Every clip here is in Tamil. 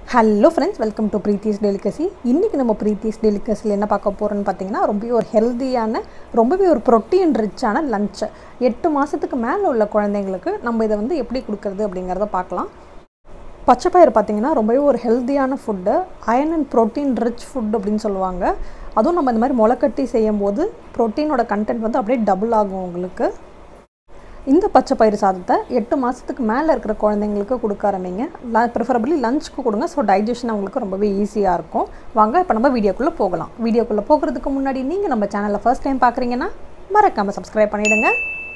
hello friends welcome to Preethi's delicacy இன்றைக்கி நம்ம ப்ரீத்திஸ் டெலிகசியில் என்ன பார்க்க போகிறோன்னு பார்த்தீங்கன்னா ரொம்பவே ஒரு ஹெல்த்தியான ரொம்பவே ஒரு ப்ரோட்டீன் ரிச்சான லஞ்சு எட்டு மாதத்துக்கு மேலே உள்ள குழந்தைங்களுக்கு நம்ம இதை வந்து எப்படி கொடுக்குறது அப்படிங்கிறத பார்க்கலாம் பச்சைப்பயிறு பார்த்தீங்கன்னா ரொம்பவே ஒரு ஹெல்த்தியான food iron and protein rich food அப்படின்னு சொல்லுவாங்க அதுவும் நம்ம இந்த மாதிரி முளைக்கட்டி செய்யும் போது ப்ரோட்டீனோட கண்டென்ட் வந்து அப்படியே டபுள் ஆகும் உங்களுக்கு இந்த பச்சை பயிறு சாதத்தை எட்டு மாதத்துக்கு மேலே இருக்கிற குழந்தைங்களுக்கு கொடுக்க ஆரம்பிங்க ல ப்ரிஃபரபிளி லஞ்சுக்கு கொடுங்க ஸோ டைஜஷன் அவங்களுக்கு ரொம்பவே ஈஸியாக இருக்கும் வாங்க இப்போ நம்ம வீடியோக்குள்ளே போகலாம் வீடியோக்குள்ளே போகிறதுக்கு முன்னாடி நீங்கள் நம்ம சேனலில் ஃபர்ஸ்ட் டைம் பார்க்குறீங்கன்னா மறக்காமல் சப்ஸ்கிரைப் பண்ணிவிடுங்க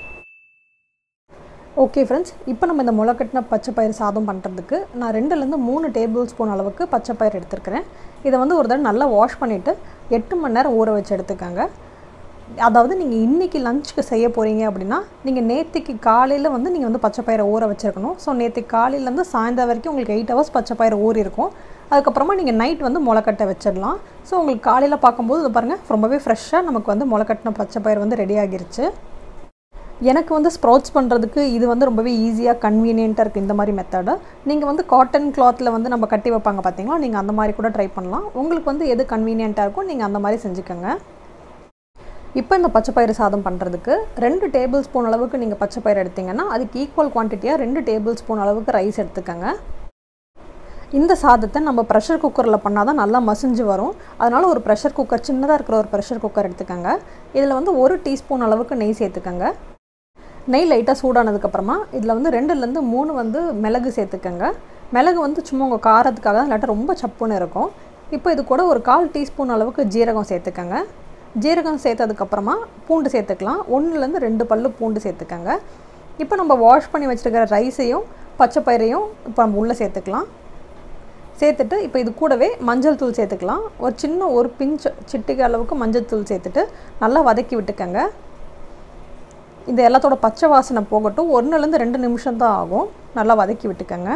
ஓகே ஃப்ரெண்ட்ஸ் இப்போ நம்ம இந்த முளைக்கட்டின பச்சை பயிறு சாதம் பண்ணுறதுக்கு நான் ரெண்டுலேருந்து மூணு டேபிள் ஸ்பூன் அளவுக்கு பச்சை பயிறு எடுத்துருக்கிறேன் இதை வந்து ஒரு தடவை நல்லா வாஷ் பண்ணிவிட்டு எட்டு மணி நேரம் ஊற வச்சு எடுத்துக்கோங்க அதாவது நீங்கள் இன்றைக்கி லஞ்சுக்கு செய்ய போகிறீங்க அப்படின்னா நீங்கள் நேற்றுக்கு காலையில் வந்து நீங்கள் வந்து பச்சை பயிரை ஊற வச்சுருக்கணும் ஸோ நேற்றுக்கு காலையிலேருந்து சாயந்தரம் வரைக்கும் உங்களுக்கு எயிட் ஹவர்ஸ் பச்சை பயிறு ஊறி இருக்கும் அதுக்கப்புறமா நீங்கள் நைட் வந்து முளைக்கட்டை வச்சிடலாம் ஸோ உங்களுக்கு காலையில் பார்க்கும்போது இது பாருங்கள் ரொம்பவே ஃப்ரெஷ்ஷாக நமக்கு வந்து முளைக்கட்டின பச்சை பயிர் வந்து ரெடி ஆகிருச்சு எனக்கு வந்து ஸ்ப்ரவுட்ஸ் பண்ணுறதுக்கு இது வந்து ரொம்பவே ஈஸியாக கன்வீனியண்ட்டாக இருக்குது இந்த மாதிரி மெத்தடு நீங்கள் வந்து காட்டன் கிளாத்தில் வந்து நம்ம கட்டி வைப்பாங்க பார்த்தீங்களா நீங்கள் அந்த மாதிரி கூட ட்ரை பண்ணலாம் உங்களுக்கு வந்து எது கன்வீனியண்ட்டாக இருக்கோ நீங்கள் அந்த மாதிரி செஞ்சுக்கோங்க இப்போ இந்த பச்சைப்பயிறு சாதம் பண்ணுறதுக்கு ரெண்டு டேபிள் ஸ்பூன் அளவுக்கு நீங்கள் பச்சைப்பயிறு எடுத்திங்கன்னா அதுக்கு ஈக்குவல் குவான்டிட்டியாக ரெண்டு டேபிள் ஸ்பூன் அளவுக்கு ரைஸ் எடுத்துக்கோங்க இந்த சாதத்தை நம்ம ப்ரெஷர் குக்கரில் பண்ணால் தான் நல்லா மசிஞ்சு வரும் அதனால் ஒரு ப்ரெஷர் குக்கர் சின்னதாக இருக்கிற ஒரு ப்ரெஷர் குக்கர் எடுத்துக்கோங்க இதில் வந்து ஒரு டீஸ்பூன் அளவுக்கு நெய் சேர்த்துக்கோங்க நெய் லைட்டாக சூடானதுக்கப்புறமா இதில் வந்து ரெண்டுலேருந்து மூணு வந்து மிளகு சேர்த்துக்கோங்க மிளகு வந்து சும்மா உங்கள் காரத்துக்காக தான் இல்லாட்டா ரொம்ப சப்புன்னு இருக்கும் இப்போ இது கூட ஒரு கால் டீஸ்பூன் அளவுக்கு ஜீரகம் சேர்த்துக்கோங்க ஜீரகம் சேர்த்ததுக்கப்புறமா பூண்டு சேர்த்துக்கலாம் ஒன்றுலேருந்து ரெண்டு பல்லு பூண்டு சேர்த்துக்கோங்க இப்போ நம்ம வாஷ் பண்ணி வச்சுருக்கிற ரைஸையும் பச்சை பயிரையும் இப்போ நம்ம உள்ளே சேர்த்துக்கலாம் சேர்த்துட்டு இப்போ இது கூடவே மஞ்சள் தூள் சேர்த்துக்கலாம் ஒரு சின்ன ஒரு பிஞ்ச் சிட்டிகை அளவுக்கு மஞ்சள் தூள் சேர்த்துட்டு நல்லா வதக்கி விட்டுக்கோங்க இந்த எல்லாத்தோட பச்சை வாசனை போகட்டும் ஒன்றுலேருந்து ரெண்டு நிமிஷம் தான் ஆகும் நல்லா வதக்கி விட்டுக்கோங்க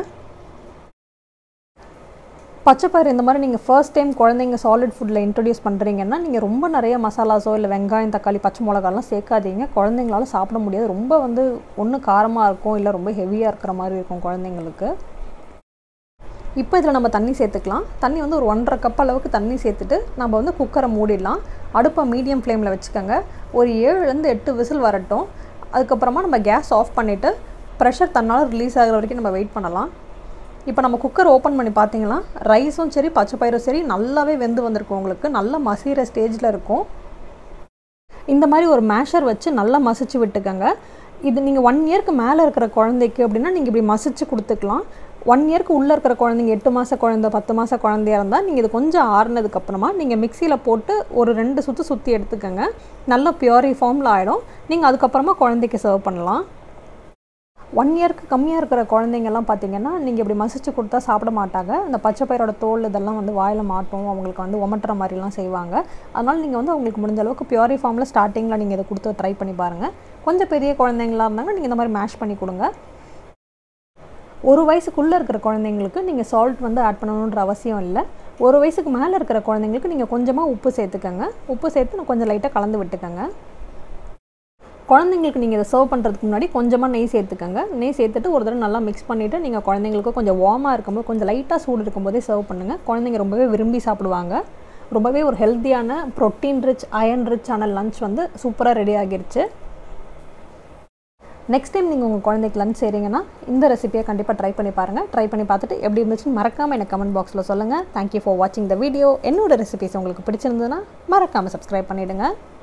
பச்சைப்பயிறு இந்த மாதிரி நீங்கள் ஃபர்ஸ்ட் டைம் குழந்தைங்க சாலிட் ஃபுட்டில் இன்ட்ரடியூஸ் பண்ணுறீங்கன்னா நீங்கள் ரொம்ப நிறைய மசாலாஸோ இல்லை வெங்காயம் தக்காளி பச்சை மிளகாலாம் சேர்க்காதீங்க குழந்தைங்களால சாப்பிட முடியாது ரொம்ப வந்து ஒன்று காரமாக இருக்கும் இல்லை ரொம்ப ஹெவியாக இருக்கிற மாதிரி இருக்கும் குழந்தைங்களுக்கு இப்போ இதில் நம்ம தண்ணி சேர்த்துக்கலாம் தண்ணி வந்து ஒரு ஒன்றரை கப் அளவுக்கு தண்ணி சேர்த்துட்டு நம்ம வந்து குக்கரை மூடிடலாம் அடுப்பை மீடியம் ஃப்ளேமில் வச்சுக்கோங்க ஒரு ஏழுலேருந்து எட்டு விசில் வரட்டும் அதுக்கப்புறமா நம்ம கேஸ் ஆஃப் பண்ணிவிட்டு ப்ரெஷர் தன்னால் ரிலீஸ் ஆகிற வரைக்கும் நம்ம வெயிட் பண்ணலாம் இப்போ நம்ம குக்கர் ஓப்பன் பண்ணி பார்த்தீங்கன்னா ரைஸும் சரி பச்சை பயிரும் சரி நல்லாவே வெந்து வந்திருக்கும் உங்களுக்கு நல்லா மசிகிற ஸ்டேஜில் இருக்கும் இந்த மாதிரி ஒரு மேஷர் வச்சு நல்லா மசிச்சு விட்டுக்கோங்க இது நீங்கள் ஒன் இயர்க்கு மேலே இருக்கிற குழந்தைக்கு அப்படின்னா நீங்கள் இப்படி மசிச்சு கொடுத்துக்கலாம் ஒன் இயர்க்கு உள்ளே இருக்கிற குழந்தைங்க எட்டு மாத குழந்தை பத்து மாத குழந்தையாக இருந்தால் நீங்கள் இது கொஞ்சம் ஆறுனதுக்கப்புறமா நீங்கள் மிக்சியில் போட்டு ஒரு ரெண்டு சுற்று சுற்றி எடுத்துக்கோங்க நல்லா பியூரி ஃபார்மில் ஆகிடும் நீங்கள் அதுக்கப்புறமா குழந்தைக்கு சர்வ் பண்ணலாம் ஒன் இயர்க்கு கம்மியாக இருக்கிற குழந்தைங்கள்லாம் பார்த்தீங்கன்னா நீங்கள் இப்படி மசிச்சு கொடுத்தா சாப்பிட மாட்டாங்க இந்த பச்சை பயிரோட தோல் இதெல்லாம் வந்து வாயில் மாட்டும் அவங்களுக்கு வந்து ஒமட்டுற மாதிரிலாம் செய்வாங்க அதனால் நீங்கள் வந்து அவங்களுக்கு முடிஞ்ச அளவுக்கு பியூரி ஃபார்மில் ஸ்டார்டிங்கில் நீங்கள் இதை கொடுத்து ட்ரை பண்ணி பாருங்கள் கொஞ்சம் பெரிய குழந்தைங்களா இருந்தாங்க நீங்கள் இந்த மாதிரி மேஷ் பண்ணி கொடுங்க ஒரு வயசுக்குள்ளே இருக்கிற குழந்தைங்களுக்கு நீங்கள் சால்ட் வந்து ஆட் பண்ணணுன்ற அவசியம் இல்லை ஒரு வயசுக்கு மேலே இருக்கிற குழந்தைங்களுக்கு நீங்கள் கொஞ்சமாக உப்பு சேர்த்துக்கோங்க உப்பு சேர்த்து நான் கொஞ்சம் லைட்டாக கலந்து விட்டுக்கோங்க குழந்தைங்களுக்கு நீங்கள் இதை சர்வ் பண்ணுறதுக்கு முன்னாடி கொஞ்சமாக நெய் சேர்த்துக்கோங்க நெய் சேர்த்துட்டு ஒரு தடவை நல்லா மிக்ஸ் பண்ணிவிட்டு நீங்கள் குழந்தைங்களுக்கு கொஞ்சம் வார்மாக இருக்கும்போது கொஞ்சம் லைட்டாக சூடு இருக்கும்போதே சர்வ் பண்ணுங்கள் குழந்தைங்க ரொம்பவே விரும்பி சாப்பிடுவாங்க ரொம்பவே ஒரு ஹெல்த்தியான ப்ரோட்டீன் ரிச் அயன் ரிச்சான லஞ்ச் வந்து சூப்பராக ரெடி ஆகிருச்சு நெக்ஸ்ட் டைம் நீங்கள் உங்கள் குழந்தைக்கு லஞ்ச் செய்கிறீங்கன்னா இந்த ரெசிபியை கண்டிப்பாக ட்ரை பண்ணி பாருங்கள் ட்ரை பண்ணி பார்த்துட்டு எப்படி இருந்துச்சுன்னு மறக்காமல் எனக்கு கமெண்ட் பாக்ஸில் சொல்லுங்கள் தேங்க்யூ ஃபார் வாட்சிங் த வீடியோ என்னோட ரெசிபிஸ் உங்களுக்கு பிடிச்சிருந்ததுன்னா மறக்காமல் சப்ஸ்கிரைப் பண்ணிவிடுங்க